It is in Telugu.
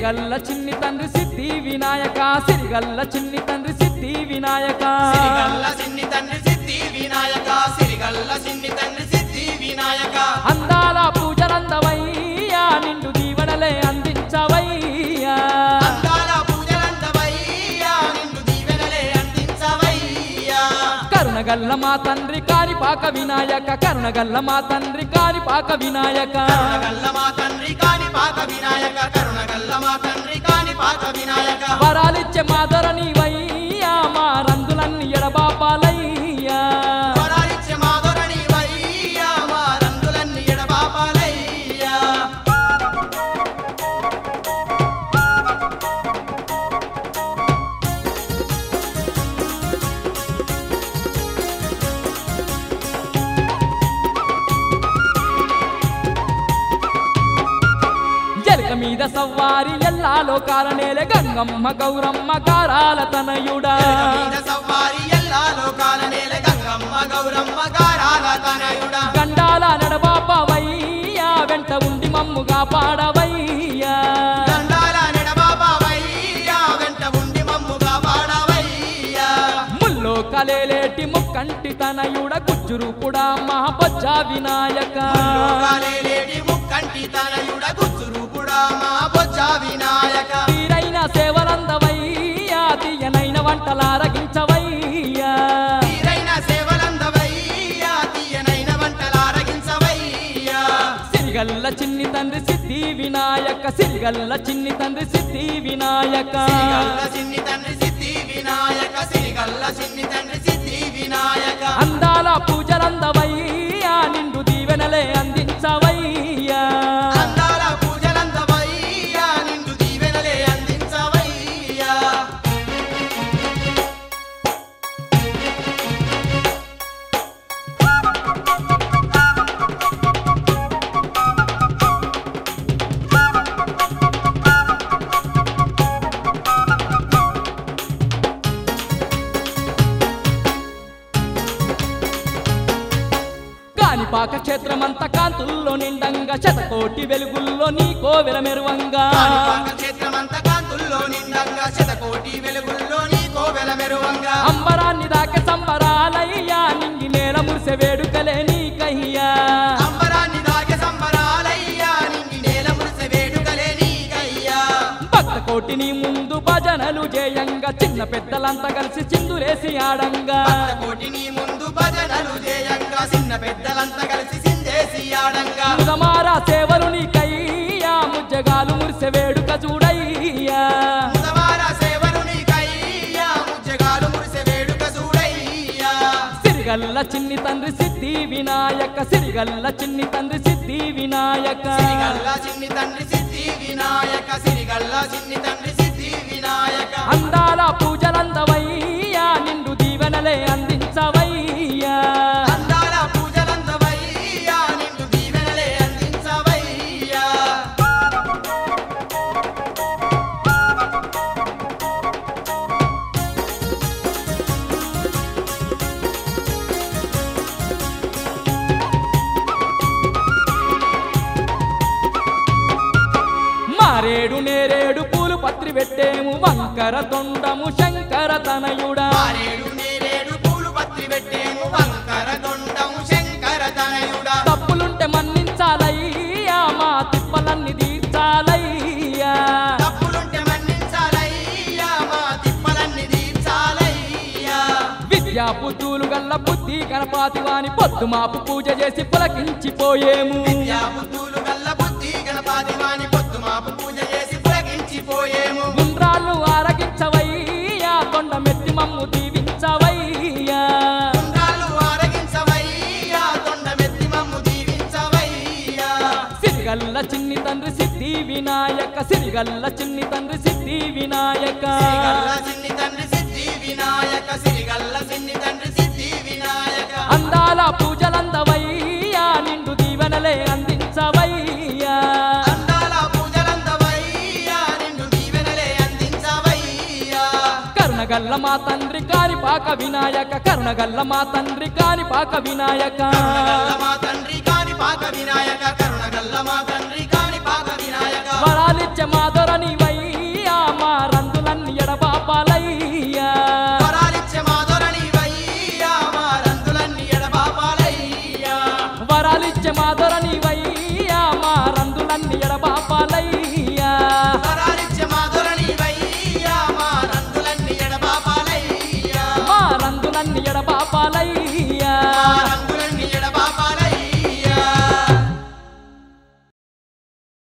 సిరిగల్ల చిన్ని తండ్రి సిద్ధి వినాయక సిరిగల్ల చిన్ని తండ్రి సిద్ధి వినాయక సిరిగల్ల సిన్ని తండ్రి సిద్ధి వినాయక సిరిగల్ల సిన్ని తండ్రి సిద్ధి వినాయక అందాల పూజలందవయ్యా నిండు దీవెనలే అందించవయ్యా అందాల పూజలందవయ్యా నిన్ను దీవెనలే అందించవయ్యా కరుణగల్ల మా తండ్రి కారిపాక వినాయక కరుణగల్ల మా తండ్రి కారిపాక వినాయక కరుణగల్ల మా తండ్రి కాని పాక వినాయక కరుణగల్ల మా తండ్రి కాని పాక వినాయక వరాలిచ్చే మాదర నీవయ్యా మా రంగులన్నీ ఎడబాపాలయ్యా వరాలిచ్చే మాధురణి వయ్యా మా రంగులన్నీ ఎడబాపాలయ్యా ఎలక మీద సవ్వారి ఎల్లాలో కాలనేలే గంగమ్మ గౌరమ్మ కారాల తనయుడా ఎలక మీద సవ్వారి ఎల్లా లోకాల నేల గంగమ్మ గౌరమ్మ గారాల తనయుడా గండాల నడబాపవయ్యా వెంట ఉండి మమ్ముగా పాడవయ్యా దండాల నెడబాబావయ్యా వెంట ఉండి మమ్ముగా పాడవయ్యా ముల్లో కలేలేటి ముక్కంటి తనయుడ గుజ్జురూపుడా మహాపజ్జ వినాయక లోకాలేలేటి ముక్కంటి తనయుడ గుర్తురూపుడా మా బొజ్జ వినాయక తీరైన సేవలందవయ్యా తీయనైన వంటలారగించవయ్యా తీరైన సేవలందవయ్యా తీయనైన వంటలారగించవయ్యా సిరిగల్ల చిన్ని తండ్రి సిద్ధి వినాయక సిరిగల్ల చిన్ని తండ్రి సిద్ధి వినాయక సిరిగల్ల సిన్ని తండ్రి సిద్ధి వినాయక సిరిగల్ల సిన్ని తండ్రి సిద్ధి వినాయక అందాల పూజలందవయ్యా నిండు దీవెనలే అందించవయ్యా అందాల పూజలందవయ్యా నిండు దీవెనలే అందించవయ్యా కాణిపాక క్షేత్రమంత కాంతుల్లో నిండంగా శతకోటి వెలుగుల్లో నీ కోవెల మెరువంగా కాణిపాక క్షేత్రమంత కాంతుల్లో నిండంగా శతకోటి వెలుగుల్లో నీ కోవెల మెరువంగా అంబరాన్ని దాకే సంబరాలయ్యా నింగి నేల మురిసె వేడుకలే నీకయ్యా అంబరాన్ని దాగే సంబరాలయ్యా నింగి నేల మురిసె వేడుకలే నీకయ్యా భక్త కోటి నీ ముందు భజనలు చేయంగా చిన్న పెద్దలంతా కలిసి చిందులేసి ఆడంగా కోటి నీ ముందు భజనలు చేయంగా చిన్న పెద్దలంతా కలిసి సిందేసి ఆడంగా ముదమారా సేవలు నీకయ్యా ముజ్జగాలు మురిసె వేడుక చూడయ్యా ముదవార సేవలు నీకయ్యా ముజ్జగాలు మురిసె వేడుక చూడయ్యా సిరిగల్ల చిన్ని తండ్రి సిద్ధి వినాయక సిరిగల్ల చిన్ని తండ్రి సిద్ధి వినాయక సిరిగల్ల చిన్ని తండ్రి సిద్ధి వినాయక సిరిగల్ల చిన్ని తండ్రి సిద్ధి వినాయక అందాల పూజలందవయ్యా నిండు దీవెనలే అందించవయ్యా అందాల పూజలందవయ్యా నిన్ను దీవెనలే అందించవయ్యా మారేడు నేరేడు పూలు పత్రి పెట్టేము వంకర తొండము శంకర తనయుడా మారేడు నేరేడు పూలు పత్రి పెట్టేము వంకర దొండము శంకర తనయుడా తప్పులుంటే మన్నించాలయ్యా మా తిప్పలన్నీ తీర్చాలయ్యా తప్పులుంటే మన్నించాలయ్యా మా తిప్పలన్నీ తీర్చాలయ్యా విద్యా బుద్ధులు గల్ల బుద్ధి గణపాతి వాని పొద్దు మాపు పూజ చేసి పులకించిపోయేము విద్యా బుద్ధులు గల్ల బుద్ధి గణపాతి వాని పొద్దు మాపు పూజ చేసి పులగించిపోయేము గుండ్రాళ్ళు ఆరగించవయ్యా కొండ మెత్తి మమ్ము దీవించవయ్యా గుండ్రాళ్ళు ఆరగించవయ్యా తొండమెత్తి మమ్ము దీవించవయ్యా సిరిగల్ల చిన్ని తండ్రి సిద్ధి వినాయక సిరిగల్ల చిన్ని తండ్రి సిద్ధి వినాయక సిరిగల్ల సిన్ని తండ్రి సిద్ధి వినాయక సిరిగల్ల సిన్ని తండ్రి సిద్ధి వినాయక అందాల పూజలందవయ్యా నిండు దీవెనలే అందించవయ్యా అందాల పూజలందవయ్యా నిన్ను దీవెనలే అందించవయ్యా కరుణగల్ల మా తండ్రి కానిపాక వినాయక కరుణగల్ల మా తండ్రి కానిపాక వినాయక కరుణగల్ల మా తండ్రి కాని పాక వినాయక కరుణగల్ల మా తండ్రి కాని పాక వినాయక వరాలిచ్చే మాధుర